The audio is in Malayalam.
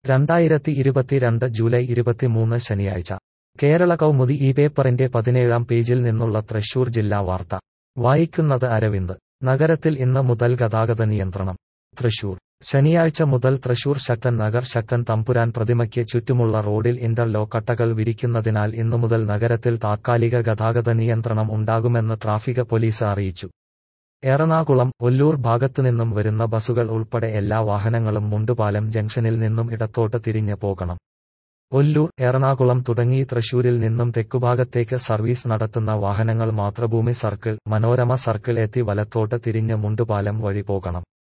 രണ്ടായിരത്തി ഇരുപത്തിരണ്ട് ജൂലൈ ഇരുപത്തിമൂന്ന് ശനിയാഴ്ച കേരള കൗമുദി ഈ പേപ്പറിന്റെ പതിനേഴാം പേജിൽ നിന്നുള്ള തൃശൂർ ജില്ലാ വാർത്ത വായിക്കുന്നത് അരവിന്ദ് നഗരത്തിൽ ഇന്ന് മുതൽ ഗതാഗത നിയന്ത്രണം തൃശൂർ ശനിയാഴ്ച മുതൽ തൃശൂർ ശക്തൻ നഗർ ശക്തൻ തമ്പുരാൻ പ്രതിമയ്ക്ക് ചുറ്റുമുള്ള റോഡിൽ ഇന്റർലോക്ക് കട്ടകൾ വിരിക്കുന്നതിനാൽ ഇന്നു മുതൽ നഗരത്തിൽ താത്കാലിക ഗതാഗത നിയന്ത്രണം ഉണ്ടാകുമെന്ന് ട്രാഫിക് പോലീസ് അറിയിച്ചു എറണാകുളം ഒല്ലൂർ ഭാഗത്തുനിന്നും വരുന്ന ബസുകൾ ഉൾപ്പെടെ എല്ലാ വാഹനങ്ങളും മുണ്ടുപാലം ജംഗ്ഷനിൽ നിന്നും ഇടത്തോട്ട് തിരിഞ്ഞ് പോകണം ഒല്ലൂർ എറണാകുളം തുടങ്ങി തൃശൂരിൽ നിന്നും തെക്കുഭാഗത്തേക്ക് സർവീസ് നടത്തുന്ന വാഹനങ്ങൾ മാതൃഭൂമി സർക്കിൾ മനോരമ സർക്കിൾ എത്തി വലത്തോട്ട് തിരിഞ്ഞ് മുണ്ടുപാലം വഴി പോകണം